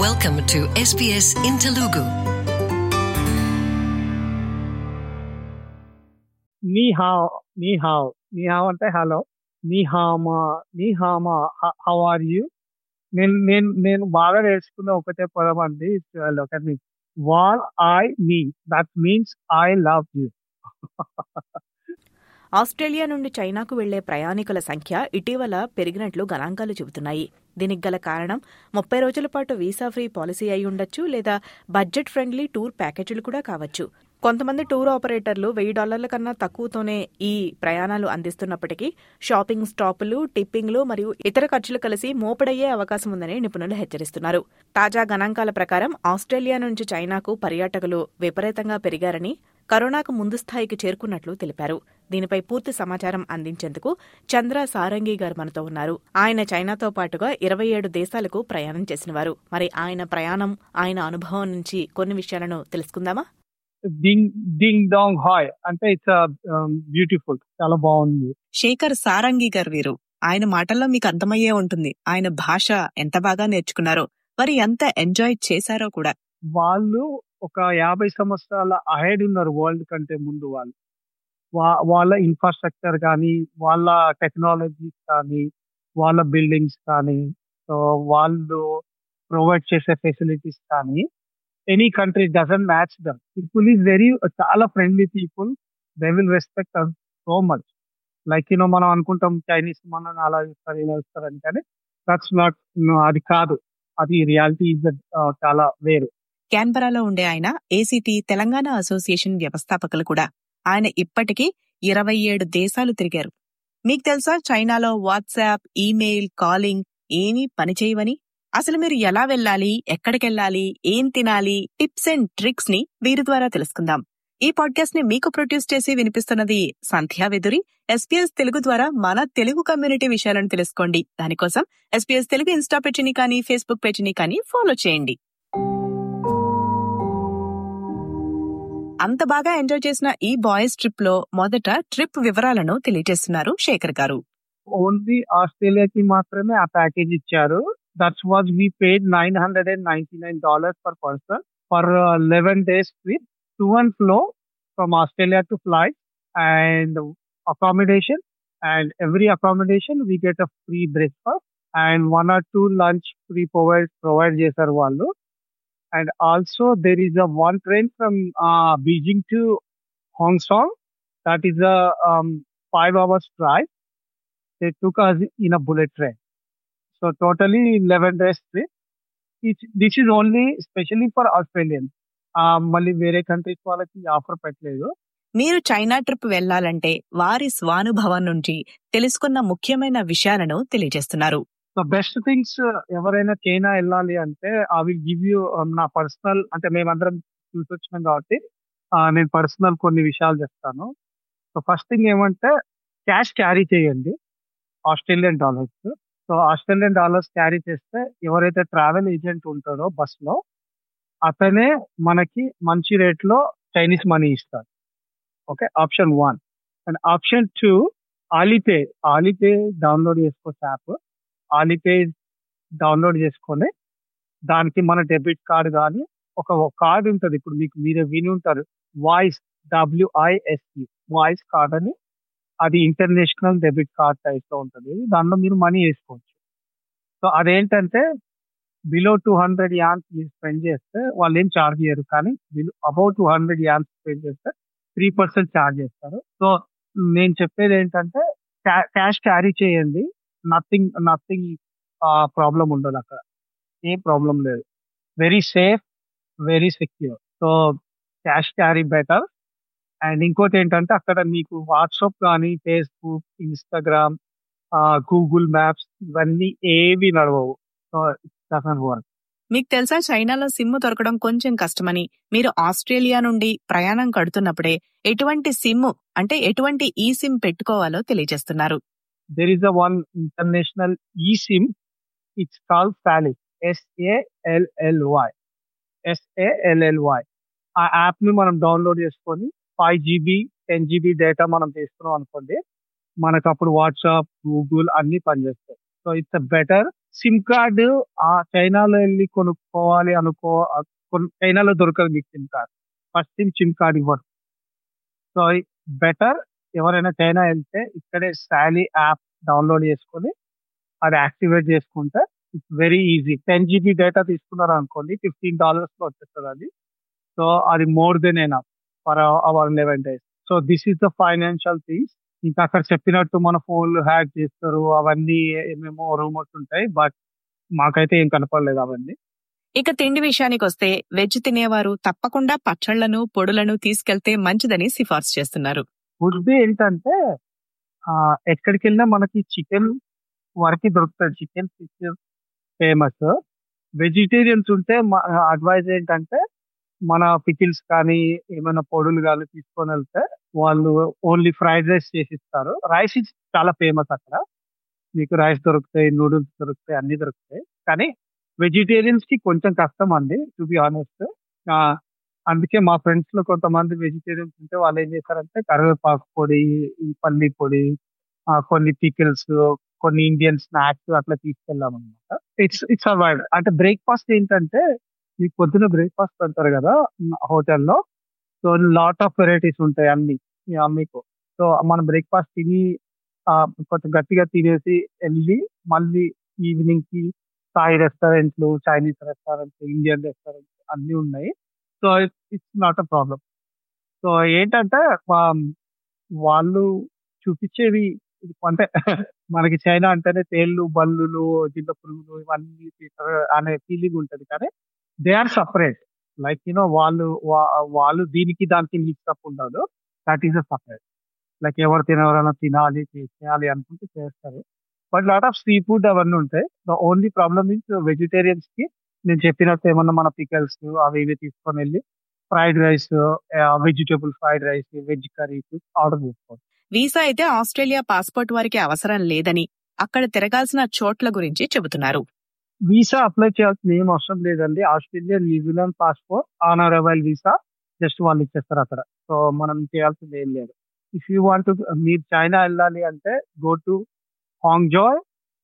Welcome to SBS in Telugu. నీ హావ్ నీ హావ్ నీ హావ్ అంటే హలో నీ హామా నీ హామా హౌ ఆర్ యూ నేను నేను నేను బాగా నేర్చుకున్న ఒకటే పదం అండి ఒకటి వాల్ ఐ మీ that means I love you Australia నుండి చైనాకు వెళ్లే ప్రయాణికుల సంఖ్య ఇటీవల పెరిగినట్లు గణాంకాలు చెబుతున్నాయి దీనికి గల కారణం ముప్పై రోజుల పాటు వీసా ఫ్రీ పాలసీ అయి ఉండొచ్చు లేదా బడ్జెట్ ఫ్రెండ్లీ టూర్ ప్యాకేజీలు కూడా కావచ్చు కొంతమంది టూర్ ఆపరేటర్లు వెయ్యి డాలర్ల కన్నా తక్కువతోనే ఈ ప్రయాణాలు అందిస్తున్నప్పటికీ షాపింగ్ స్టాపులు టిప్పింగ్లు మరియు ఇతర ఖర్చులు కలిసి మోపడయ్యే అవకాశం ఉందని నిపుణులు హెచ్చరిస్తున్నారు తాజా గణాంకాల ప్రకారం ఆస్ట్రేలియా నుంచి చైనాకు పర్యాటకులు విపరీతంగా పెరిగారని కరోనాకు ముందు స్థాయికి చేరుకున్నట్లు తెలిపారు దీనిపై పూర్తి సమాచారం అందించేందుకు చంద్ర సారంగి గారు మనతో ఉన్నారు ఆయన చైనాతో పాటుగా ఇరవై ఏడు దేశాలకు ప్రయాణం చేసినవారు మరి ఆయన ప్రయాణం ఆయన అనుభవం నుంచి కొన్ని విషయాలను తెలుసుకుందామా డింగ్ డింగ్ డాంగ్ హాయ్ అంటే ఇట్స్ బ్యూటిఫుల్ చాలా బాగుంది శేఖర్ సారంగి గారు వీరు ఆయన మాటల్లో మీకు అర్థమయ్యే ఉంటుంది ఆయన భాష ఎంత బాగా నేర్చుకున్నారో మరి ఎంత ఎంజాయ్ చేశారో కూడా వాళ్ళు ఒక యాభై సంవత్సరాల అహెడ్ ఉన్నారు వరల్డ్ కంటే ముందు వాళ్ళు వా- వాళ్ళ ఇన్ఫ్రాస్ట్రక్చర్ కానీ వాళ్ళ టెక్నాలజీస్ కానీ వాళ్ళ బిల్డింగ్స్ కానీ సో వాళ్ళు ప్రొవైడ్ చేసే ఫెసిలిటీస్ కానీ any country doesn't match them people is very చాలా friendly people they will respect so much like you know మనం అనుకుంటాం చైనీస్ మనం అలా ఇస్తారు ఇలా ఇస్తారు అని కానీ దట్స్ నాట్ అది కాదు అది రియాలిటీ ఇస్ చాలా వేరు క్యాన్బరాలో ఉండే ఆయన ఏసీటీ తెలంగాణ అసోసియేషన్ వ్యవస్థాపకులు కూడా ఆయన ఇప్పటికీ ఇరవై ఏడు దేశాలు తిరిగారు మీకు తెలుసా చైనాలో వాట్సాప్ ఈమెయిల్ కాలింగ్ ఏమీ పనిచేయవని అసలు మీరు ఎలా వెళ్ళాలి ఎక్కడికెళ్ళాలి ఏం తినాలి టిప్స్ అండ్ ట్రిక్స్ ని వీరి ద్వారా తెలుసుకుందాం ఈ పాడ్కాస్ట్ ని మీకు ప్రొడ్యూస్ చేసి వినిపిస్తున్నది సంధ్యా వెదురి ఎస్పీఎస్ తెలుగు ద్వారా మన తెలుగు కమ్యూనిటీ విషయాలను తెలుసుకోండి దానికోసం ఎస్పీఎస్ తెలుగు ఇన్స్టా పేజీని కానీ ఫేస్బుక్ పేజీని కానీ ఫాలో చేయండి అంత బాగా ఎంజాయ్ చేసిన ఈ బాయ్స్ ట్రిప్ లో మొదట ట్రిప్ వివరాలను తెలియజేస్తున్నారు శేఖర్ గారు ఓన్లీ ఆస్ట్రేలియాకి మాత్రమే ఆ ప్యాకేజ్ ఇచ్చారు that's was we paid nine hundred and ninety nine dollars per person for eleven days trip to and fro from Australia to flight and accommodation and every accommodation we get a free breakfast and one or two lunch free provide provide చేశారు వాళ్ళు and also there is a one train from Beijing to Hangzhou that is a five hours drive they took us in a bullet train. So totally 11 days trip. It's, this is only specially for Australians. Uh, మళ్ళీ వేరే countries వాళ్ళకి offer పెట్టలేదు మీరు China trip వెళ్లాలంటే వారి స్వానుభవం నుంచి తెలుసుకున్న ముఖ్యమైన విషయాలను తెలియజేస్తున్నారు సో బెస్ట్ థింగ్స్ ఎవరైనా చైనా వెళ్ళాలి అంటే ఐ విల్ గివ్ యూ నా పర్సనల్ అంటే మేమందరం చూసి వచ్చినాం కాబట్టి uh, నేను పర్సనల్ కొన్ని విషయాలు చెప్తాను సో ఫస్ట్ థింగ్ ఏమంటే క్యాష్ క్యారీ చేయండి Australian dollars so Australian dollars carry చేస్తే ఎవరైతే ట్రావెల్ ఏజెంట్ ఉంటారో బస్ లో అతనే మనకి మంచి రేట్ లో చైనీస్ మనీ ఇస్తారు okay option one and option two Alipay Alipay download చేసుకోవచ్చు యాప్ ఆలీపే డౌన్లోడ్ చేసుకొని దానికి మన డెబిట్ కార్డ్ కానీ ఒక కార్డ్ ఉంటుంది ఇప్పుడు మీకు మీరే విని ఉంటారు వాయిస్ డబ్ల్యూఐఎస్ఈ వాయిస్ కార్డ్ అని అది ఇంటర్నేషనల్ డెబిట్ కార్డ్ టైప్ లో ఉంటుంది దానిలో మీరు మనీ వేసుకోవచ్చు సో అదేంటంటే బిలో టూ హండ్రెడ్ యాన్స్ మీరు స్పెండ్ చేస్తే వాళ్ళు ఏం ఛార్జ్ చేయరు కానీ below about two hundred yuans spend చేస్తే త్రీ పర్సెంట్ ఛార్జ్ చేస్తారు సో నేను చెప్పేది ఏంటంటే క్యాష్ క్యారీ చేయండి నథింగ్ నథింగ్ ప్రాబ్లం ఉండదు అక్కడ ఏం ప్రాబ్లం లేదు very safe very secure so cash carry better and ఇంకోటి ఏంటంటే అక్కడ మీకు వాట్సాప్ కానీ ఫేస్బుక్ ఇన్స్టాగ్రామ్ గూగుల్ మ్యాప్స్ ఇవన్నీ ఏవి నడవవు సో డజన్ వర్క్ మీకు తెలుసా చైనాలో సిమ్ దొరకడం కొంచెం కష్టమని మీరు ఆస్ట్రేలియా నుండి ప్రయాణం కడుతున్నప్పుడే ఎటువంటి సిమ్ అంటే ఎటువంటి ఈ సిమ్ పెట్టుకోవాలో తెలియజేస్తున్నారు there is a one international e sim it's call సాలిక్ ఎస్ఏఎల్ఎల్వై ఎస్ఏఎల్ఎల్వై ఆ యాప్ ని మనం డౌన్లోడ్ చేసుకొని five GB ten GB data మనం తీసుకున్నాం అనుకోండి మనకు అప్పుడు వాట్సాప్ గూగుల్ అన్ని పనిచేస్తాయి so it's a better sim card ఆ చైనాలో వెళ్ళి కొనుక్కోవాలి అనుకో ఆ కొన్- చైనాలో దొరకదు మీకు sim card first thing sim card ఇవ్వరు సో బెటర్ ఎవరైనా చైనా వెళ్తే ఇక్కడే శాలీ యాప్ డౌన్లోడ్ చేసుకొని అది యాక్టివేట్ చేసుకుంటే it's very easy ten GB data తీసుకున్నారు అనుకోండి ఫిఫ్టీన్ డాలర్స్ లో వచ్చేస్తుంది అది సో అది more than enough for our eleven days so this is the financial things ఇంకా అక్కడ చెప్పినట్టు మన ఫోన్లు హ్యాక్ చేస్తారు అవన్నీ ఏమేమో రూమర్స్ ఉంటాయి బట్ మాకైతే ఏం కనపడలేదు అవన్నీ ఇక తిండి విషయానికి వస్తే వెజ్ తినేవారు తప్పకుండా పచ్చళ్లను పొడులను తీసుకెళ్తే మంచిదని సిఫార్సు చేస్తున్నారు ఫుడ్ ఏంటంటే ఆ, ఎక్కడికి వెళ్ళినా మనకి చికెన్ వరకు దొరుకుతుంది చికెన్ ఫిష్ ఫేమస్ వెజిటేరియన్స్ ఉంటే అడ్వైజ్ ఏంటంటే మన పికిల్స్ కానీ ఏమైనా పొడులు కానీ తీసుకొని వెళ్తే వాళ్ళు ఓన్లీ ఫ్రైడ్ రైస్ చేసి ఇస్తారు రైస్ ఇస్ చాలా ఫేమస్ అక్కడ మీకు రైస్ దొరుకుతాయి నూడిల్స్ దొరుకుతాయి అన్ని దొరుకుతాయి కానీ వెజిటేరియన్స్ కి కొంచెం కష్టం అండి టు బి ఆనెస్ట్ అందుకే మా ఫ్రెండ్స్ లో కొంతమంది వెజిటేరియన్స్ ఉంటే వాళ్ళు ఏం చేస్తారంటే కరివేపాకు పొడి ఈ పల్లి పొడి ఆ, కొన్ని పికిల్స్ కొన్ని ఇండియన్ స్నాక్స్ అట్లా తీసుకెళ్ళాం అనమాట ఇట్స్ ఇట్స్ అవాయిడ్ అంటే బ్రేక్ఫాస్ట్ ఏంటంటే మీకు పొద్దున బ్రేక్ఫాస్ట్ అంటారు కదా హోటల్లో సో లాట్ ఆఫ్ వెరైటీస్ ఉంటాయి అన్ని ఆ, మీకు సో మనం బ్రేక్ఫాస్ట్ తిని ఆ, కొంచెం గట్టిగా తినేసి వెళ్ళి మళ్ళీ ఈవినింగ్ కి థాయ్ రెస్టారెంట్లు చైనీస్ రెస్టారెంట్స్ ఇండియన్ రెస్టారెంట్స్ అన్ని ఉన్నాయి so it's not a problem so ఏంటంటే వా- వాళ్ళు చూపించేవి ఇది అంటే మనకి చైనా అంటేనే తేళ్లు బల్లులు జిల్ల పురుగులు ఇవన్నీ తీస్తారు అనే ఫీలింగ్ ఉంటది కానీ they are separate like you know వాళ్ళు వా- వాళ్ళు దీనికి దానికి మిక్స్ అప్ ఉండదు that is a separate like ఎవరు తినవరైనా తినాలి చేయాలి అనుకుంటే చేస్తారు but lot of sea food అవన్నీ ఉంటాయి the only problem is vegetarians కి నేను చెప్పినట్టు ఏమన్నా మన పికల్స్ అవి ఇవి తీసుకొని వెళ్ళి fried rice vegetable fried rice veg curries order చేసుకోవచ్చు వీసా అయితే ఆస్ట్రేలియా పాస్పోర్ట్ వారికి అవసరం లేదని అక్కడ తిరగాల్సిన చోట్ల గురించి చెబుతున్నారు వీసా అప్లై చేయాల్సిన ఏం అవసరం లేదండి Australia New Zealand passport on arrival visa just వాళ్ళు ఇచ్చేస్తారు అక్కడ సో మనం చేయాల్సింది ఏం లేదు ఇఫ్ యూ వాంట్ మీరు చైనా వెళ్ళాలి అంటే గో టు హాంగ్జాయ్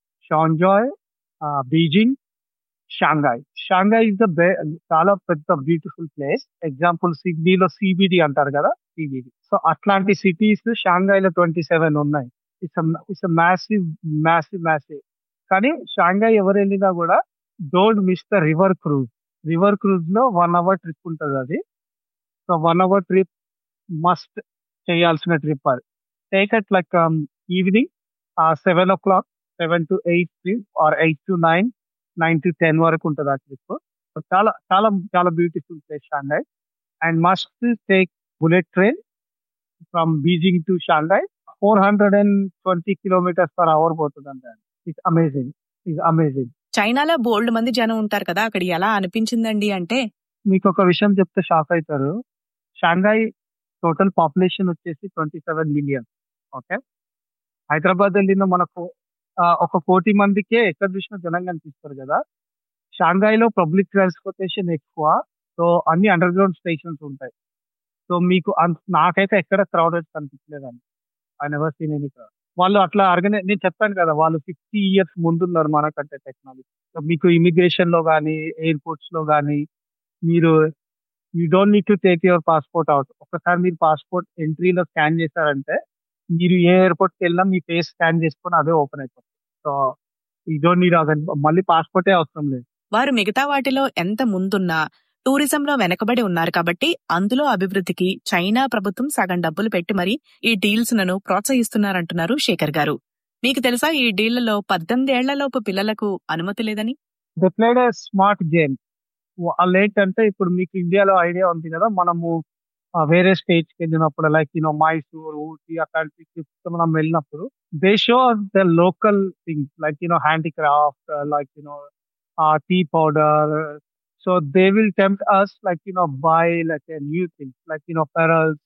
షాంజాయ్ Beijing Shanghai Shanghai is the చాలా పెద్ద బ్యూటిఫుల్ ప్లేస్ ఎగ్జాంపుల్ సిడ్నీలో సిబిడి అంటారు కదా సిబిడి సో అట్లాంటి సిటీస్ షాంఘాయ్ లో ట్వంటీ సెవెన్ ఉన్నాయి it's it's massive massive massive కానీ షాంఘాయ్ ఎవరు వెళ్ళినా కూడా don't miss the river cruise river cruise లో వన్ అవర్ ట్రిప్ ఉంటుంది అది so one hour trip must చేయాల్సిన ట్రిప్ అది take at like evening seven o'clock seven to eight trip or eight to nine nine to ten వరకు ఉంటుంది ఆ trip చాలా చాలా చాలా beautiful place Shanghai and must take bullet train from Beijing to Shanghai four hundred and twenty kilometres per hour పోతుంది అంటే it's amazing it's amazing చైనాలో బోల్డ్ మంది జనం ఉంటారు కదా అక్కడ ఎలా అనిపించిందండి అంటే మీకు ఒక విషయం చెప్తే షాక్ అవుతారు షాంఘాయ్ టోటల్ పాపులేషన్ వచ్చేసి twenty seven million okay Hyderabad వెళ్ళిన మనకు ఆ, ఒక కోటి మందికే ఎక్కడ చూసినా జనం కనిపిస్తారు కదా షాంఘాయ్ లో పబ్లిక్ ట్రాన్స్పోర్టేషన్ ఎక్కువ సో అన్ని అండర్ గ్రౌండ్ స్టేషన్స్ ఉంటాయి సో మీకు అంత- నాకైతే ఎక్కడ క్రౌడెడ్ కనిపించలేదండి I never seen any crowd వాళ్ళు అట్లా ఆర్గనైజ్ నేను చెప్పాను కదా వాళ్ళు ఫిఫ్టీ ఇయర్స్ ముందున్నారు మనకంటే టెక్నాలజీ సో మీకు ఇమిగ్రేషన్ లో కానీ ఎయిర్పోర్ట్స్ లో కానీ మీరు you don't need to take your passport out ఒకసారి మీరు పాస్పోర్ట్ ఎంట్రీలో స్కాన్ చేశారంటే మీరు ఏ ఎయిర్పోర్ట్ కి వెళ్ళినా మీ ఫేస్ స్కాన్ చేసుకొని అదే ఓపెన్ అయిపోతుంది సో ఈ డోంట్ నీడ్ మళ్ళీ పాస్పోర్టే అవసరం లేదు వారు మిగతా వాటిలో ఎంత ముందున్నా టూరిజంలో వెనకబడి ఉన్నారు కాబట్టి అందులో అభివృద్ధికి చైనా ప్రభుత్వం సగం డబ్బులు పెట్టి మరి ఈ డీల్స్ లను ప్రోత్సహిస్తున్నారంటున్నారు శేఖర్ గారు మీకు తెలుసా ఈ డీళ్లలో పద్దెనిమిది ఏళ్లలోపు పిల్లలకు అనుమతి లేదని they played a smart game వాళ్ళు ఏంటంటే ఇప్పుడు మీకు ఇండియాలో ఐడియా ఉంది కదా మనము ఆ, వేరే స్టేట్స్ కి వెళ్ళినప్పుడు లైక్ యూనో మైసూర్ ఊటీ అట్లాంటి trips కి మనం వెళ్ళినప్పుడు they show the local things like you know handicraft like you know tea powder so they will tempt us like you know buy like new things like you know pearls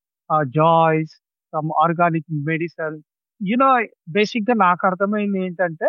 joys some organic medicine you know basic గా నాకు అర్థమైంది ఏంటంటే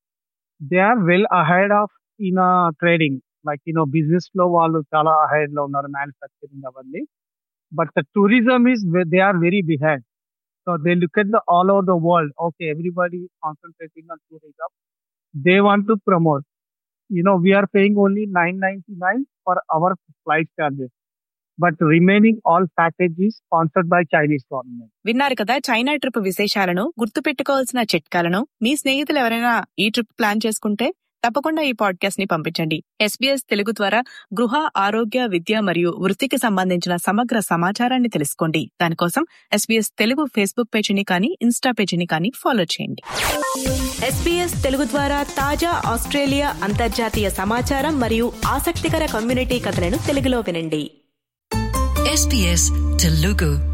they are well ahead of in trading like you know business లో వాళ్ళు చాలా ahead లో ఉన్నారు manufacturing అవన్నీ but the tourism is they are very behind so they look at the all over the world okay everybody concentrating on tourism they want to promote. You know, we are paying only 999 for our flight charges. But remaining all package is sponsored by Chinese government. విన్నారు కదా China trip విశేషాలను గుర్తుపెట్టుకోవాల్సిన చిట్కాలను మీ స్నేహితులు ఎవరైనా ఈ trip plan చేసుకుంటే తప్పకుండా ఈ పాడ్కాస్ట్ ని పంపించండి ఎస్బీఎస్ తెలుగు ద్వారా గృహ ఆరోగ్య విద్య మరియు వృత్తికి సంబంధించిన సమగ్ర సమాచారాన్ని తెలుసుకోండి దానికోసం ఎస్బీఎస్ తెలుగు ఫేస్బుక్ పేజీని కానీ ఇన్స్టా పేజీని కానీ ఫాలో చేయండి ఎస్పీఎస్ తెలుగు ద్వారా తాజా ఆస్ట్రేలియా అంతర్జాతీయ సమాచారం మరియు ఆసక్తికర కమ్యూనిటీ కథలను తెలుగులో వినండి SBS Telugu.